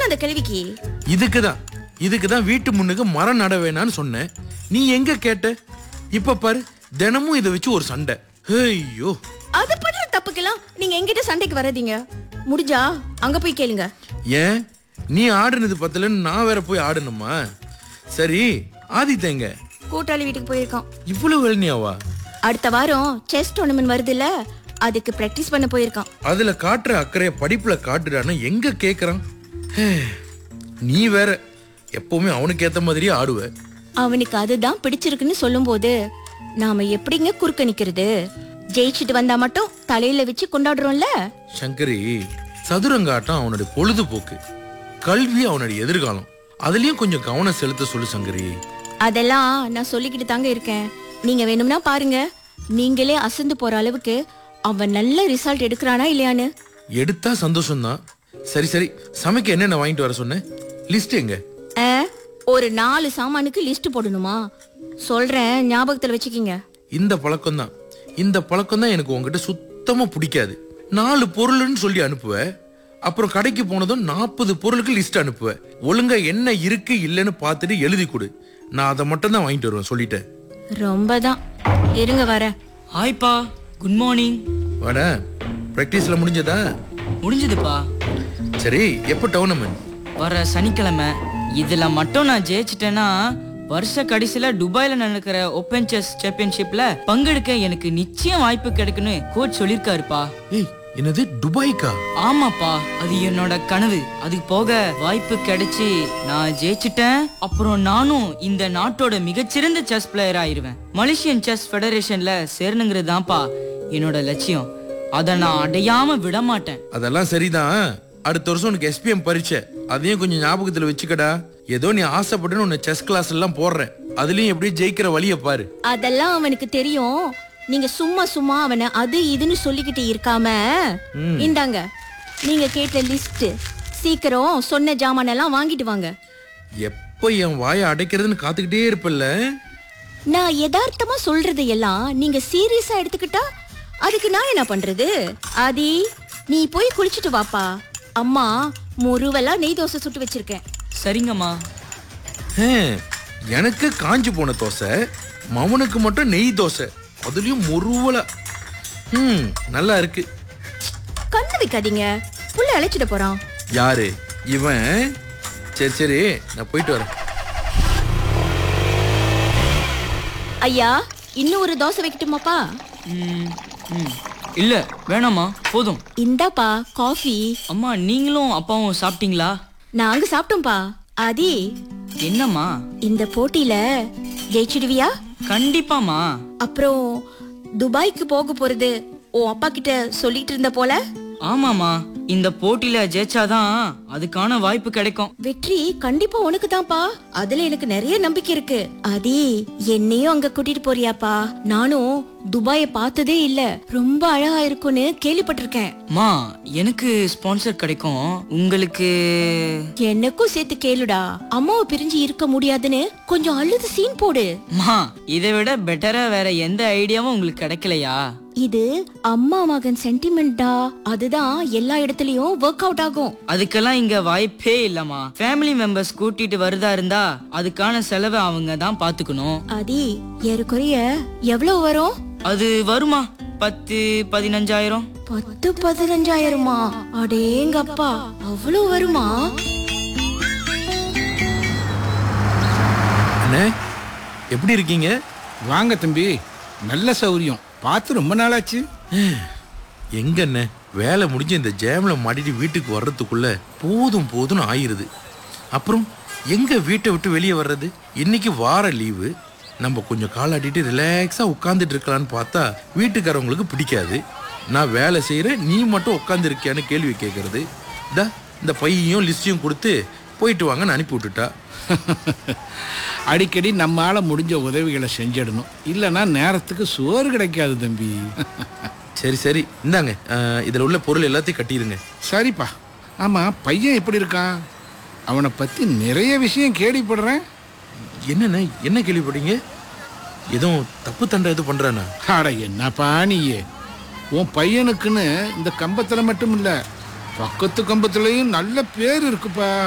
அந்த கேள்விக்கு இதுக்கு தான் இதுக்கு தான் வீட்டு முன்னுக்கு மரம் நட வேணான்னு சொன்னேன் நீ எங்க கேட்ட இப்ப பாரு தினமும் இதை வச்சு ஒரு சண்டை ஐயோ அது பண்ற தப்புக்கெல்லாம் நீங்க எங்கிட்ட சண்டைக்கு வராதீங்க முடிஞ்சா அங்க போய் கேளுங்க ஏன் நீ ஆடுனது பத்தலன்னு நான் வேற போய் ஆடணுமா சரி ஆதித்தேங்க கூட்டாளி வீட்டுக்கு போயிருக்கான் இவ்வளவு வெள்ளியாவா அடுத்த வாரம் செஸ் டோர்னமெண்ட் வருது இல்ல அதுக்கு பிராக்டிஸ் பண்ண போயிருக்கான் அதுல காட்டுற அக்கறைய படிப்புல காட்டுறான்னா எங்க கேக்குறான் ஹே, நீ வேற எப்பவுமே அவனுக்கு ஏத்த மாதிரியே ஆடுவ அவனுக்கு அதுதான் பிடிச்சிருக்குன்னு சொல்லும்போது நாம எப்படிங்க குறுக்க நிக்கிறது ஜெயிச்சுட்டு வந்தா மட்டும் தலையில வச்சு கொண்டாடுறோம்ல சங்கரி சதுரங்க ஆட்டம் அவனுடைய பொழுதுபோக்கு கல்வி அவனுடைய எதிர்காலம் அதுலயும் கொஞ்சம் கவனம் செலுத்த சொல்லு சங்கரி அதெல்லாம் நான் சொல்லிக்கிட்டு தாங்க இருக்கேன் நீங்க வேணும்னா பாருங்க நீங்களே அசந்து போற அளவுக்கு அவன் நல்ல ரிசல்ட் எடுக்கிறானா இல்லையான்னு எடுத்தா சந்தோஷம்தான் சரி சரி சமைக்க என்னென்ன வாங்கிட்டு வர சொன்ன லிஸ்ட் எங்க ஆ, ஒரு நாலு சாமானுக்கு லிஸ்ட் போடணுமா சொல்றேன் ஞாபகத்துல வச்சுக்கிங்க இந்த பழக்கம் தான் இந்த பழக்கம் தான் எனக்கு உங்ககிட்ட சுத்தமா பிடிக்காது நாலு பொருள்னு சொல்லி அனுப்புவ அப்புறம் கடைக்கு போனதும் நாற்பது பொருளுக்கு லிஸ்ட் அனுப்புவ ஒழுங்கா என்ன இருக்கு இல்லைன்னு பார்த்துட்டு எழுதி கொடு நான் அதை மட்டும் தான் வாங்கிட்டு வருவேன் சொல்லிட்டேன் ரொம்ப தான் இருங்க வரேன் ஹாய்ப்பா குட் மார்னிங் வாடா ப்ராக்டிஸ்ல முடிஞ்சதா முடிஞ்சதுப்பா சரி எப்போ டவுர்னமெண்ட் வர சனிக்கிழமை இதுல மட்டும் நான் ஜெயிச்சிட்டேன்னா வருஷ கடைசியில துபாயில நடக்கிற ஓப்பன் செஸ் சாம்பியன்ஷிப்ல பங்கெடுக்க எனக்கு நிச்சயம் வாய்ப்பு கிடைக்குன்னு கோச் சொல்லிருக்காருப்பா ஏய் என்னது துபாய்க்கா ஆமாப்பா அது என்னோட கனவு அதுக்கு போக வாய்ப்பு கிடைச்சி நான் ஜெயிச்சிட்டேன் அப்புறம் நானும் இந்த நாட்டோட மிகச்சிறந்த செஸ் பிளேயர் ஆயிருவேன் மலேசியன் செஸ் ஃபெடரேஷன்ல சேரணுங்கிறது தான்ப்பா என்னோட லட்சியம் அதை நான் அடையாம விட மாட்டேன் அதெல்லாம் சரிதான் அடுத்த வருஷம் உனக்கு எஸ்பிஎம் பரீட்சை அதையும் கொஞ்சம் ஞாபகத்துல வச்சுக்கடா ஏதோ நீ ஆசைப்பட்டு உன்னை செஸ் கிளாஸ் எல்லாம் போடுறேன் அதுலயும் எப்படி ஜெயிக்கிற வழியை பாரு அதெல்லாம் அவனுக்கு தெரியும் நீங்க சும்மா சும்மா அவனை அது இதுன்னு சொல்லிக்கிட்டு இருக்காம இந்தாங்க நீங்க கேட்ட லிஸ்ட் சீக்கிரம் சொன்ன ஜாமான் எல்லாம் வாங்கிட்டு வாங்க எப்போ என் வாயை அடைக்கிறதுன்னு காத்துக்கிட்டே இருப்பல்ல நான் யதார்த்தமா சொல்றது எல்லாம் நீங்க சீரியஸா எடுத்துக்கிட்டா அதுக்கு நான் என்ன பண்றது ஆதி நீ போய் குளிச்சுட்டு வாப்பா அம்மா முருவலா நெய் தோசை சுட்டு வச்சிருக்கேன் சரிங்கம்மா ஹே, எனக்கு காஞ்சு போன தோசை மவனுக்கு மட்டும் நெய் தோசை அதுலயும் முருவலா ம் நல்லா இருக்கு கண்ணு வைக்காதீங்க புள்ள அழைச்சிட்டு போறான் யாரு இவன் சரி சரி நான் போயிட்டு வரேன் ஐயா இன்னும் ஒரு தோசை வைக்கட்டுமாப்பா ம், ம். இல்ல வேணாம்மா போதும் இந்தாப்பா காஃபி அம்மா நீங்களும் அப்பாவும் சாப்பிட்டீங்களா நாங்க சாப்பிட்டோம்ப்பா ஆதி என்னம்மா இந்த போட்டியில ஜெயிச்சிடுவியா கண்டிப்பாம்மா அப்புறம் துபாய்க்கு போக போறது உன் அப்பா கிட்ட சொல்லிட்டு இருந்த போல ஆமாம்மா இந்த போட்டியில ஜெயிச்சாதான் அதுக்கான வாய்ப்பு கிடைக்கும் வெற்றி கண்டிப்பா உனக்கு தான்ப்பா அதுல எனக்கு நிறைய நம்பிக்கை இருக்கு ஆதி என்னையும் அங்க கூட்டிட்டு போறியாப்பா நானும் துபாய பார்த்ததே இல்ல ரொம்ப அழகா இருக்கும்னு கேள்விப்பட்டிருக்கேன் அம்மா எனக்கு ஸ்பான்சர் கிடைக்கும் உங்களுக்கு எனக்கும் சேர்த்து கேளுடா அம்மாவை பிரிஞ்சு இருக்க முடியாதுன்னு கொஞ்சம் அழுது சீன் போடு அம்மா இதை விட பெட்டரா வேற எந்த ஐடியாவும் உங்களுக்கு கிடைக்கலையா இது அம்மா மகன் சென்டிமெண்டா அதுதான் எல்லா இடத்துலயும் ஒர்க் அவுட் ஆகும் அதுக்கெல்லாம் இங்க வாய்ப்பே இல்லம்மா ஃபேமிலி மெம்பர்ஸ் கூட்டிட்டு வருதா இருந்தா அதுக்கான செலவை அவங்க தான் பாத்துக்கணும் ஆதி ஏறக்குறைய எவ்வளவு வரும் அது வருமா பத்து பதினஞ்சாயிரம் பத்து பதினஞ்சாயிரமா அடேங்கப்பா அவ்வளவு வருமா அண்ணே எப்படி இருக்கீங்க வாங்க தம்பி நல்ல சௌரியம் பார்த்து ரொம்ப நாளாச்சு எங்க அண்ணே வேலை முடிஞ்சு இந்த ஜேம்ல மாட்டிட்டு வீட்டுக்கு வர்றதுக்குள்ள போதும் போதும்னு ஆயிருது அப்புறம் எங்க வீட்டை விட்டு வெளியே வர்றது இன்னைக்கு வார லீவு நம்ம கொஞ்சம் காலாட்டிட்டு ரிலாக்ஸா உட்காந்துட்டு இருக்கலாம்னு பார்த்தா வீட்டுக்காரவங்களுக்கு பிடிக்காது நான் வேலை செய்யறேன் நீ மட்டும் உட்காந்து இருக்கியான்னு கேள்வி கேட்கறது தா இந்த பையையும் லிஸ்டையும் கொடுத்து போயிட்டு வாங்கன்னு அனுப்பி விட்டுட்டா அடிக்கடி நம்மால முடிஞ்ச உதவிகளை செஞ்சிடணும் இல்லைன்னா நேரத்துக்கு சோறு கிடைக்காது தம்பி சரி சரி இந்தாங்க அஹ், இதுல உள்ள பொருள் எல்லாத்தையும் கட்டிடுங்க சரிப்பா ஆமா பையன் எப்படி இருக்கான் அவனை பத்தி நிறைய விஷயம் கேள்விப்படுறேன் என்னண்ணே என்ன கேள்விப்பட்டீங்க எதுவும் தப்பு தண்டை எதுவும் பண்றானா அட என்னப்பா நீயே உன் பையனுக்குன்னு இந்த கம்பத்துல மட்டும் இல்ல பக்கத்து கம்பத்துலயும் நல்ல பேர் இருக்குப்பா